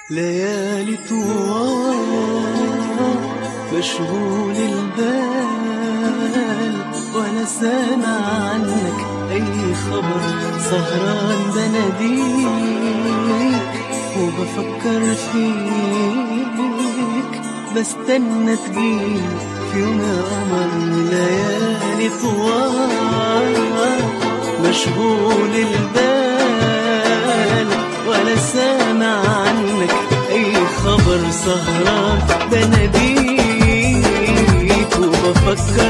ليالي طوال مشغول البال وانا سامع عنك اي خبر سهران بناديك وبفكر فيك بستنى تجيلي في يوم قمر ليالي طوال مشغول البال ولا سامع عنك اي خبر سهران بناديك وبفكر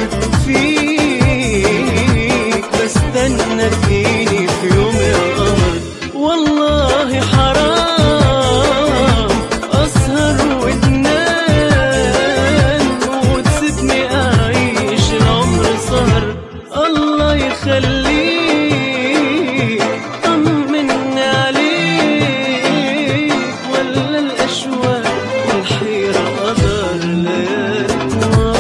فيك بستنى تجيني في يوم يا قمر والله حرام اسهر وتنام وتسيبني اعيش العمر سهر الله يخليك طمني عليك ولا الاشواق والحيرة قدر ليالي طوال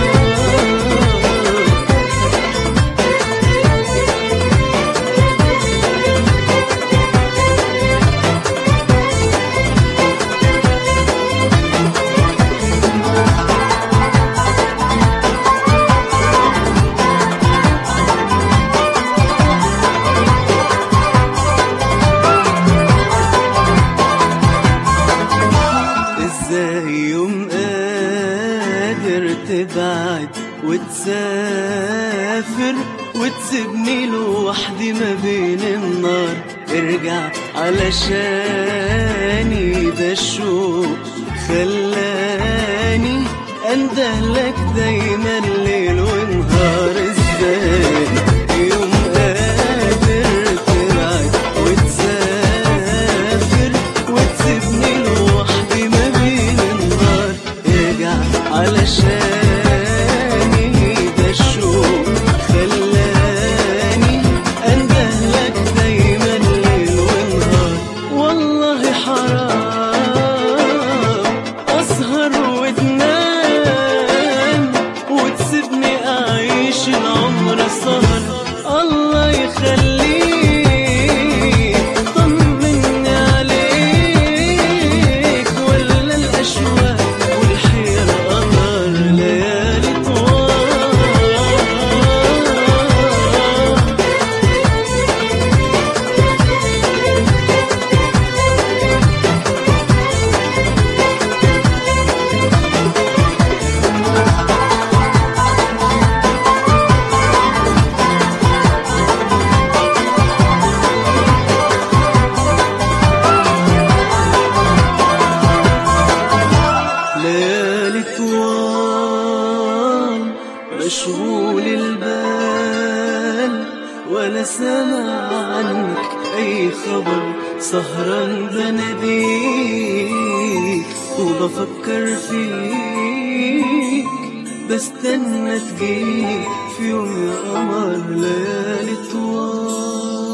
ازاي يوم قادر تبعد وتسافر وتسيبني لوحدي ما بين النار ارجع علشاني ده الشوق خلاني اندهلك دايما ليل ونهار ازاي يوم قادر تبعد وتسافر وتسيبني لوحدي ما بين النار ارجع علشاني ده الشوق خلاني اندهلك دايما ليل ونهار والله حرام اسهر وتنام وتسيبني اعيش العمر سهر الله يخليك طمني عليك ولا الاشواق والحيرة قمر ليالي طوال ليالي طوال مشغول البال ولا سامع عنك اي خبر سهران بناديك وبفكر فيك بستنى تجيك في يوم يا قمر ليالي طوال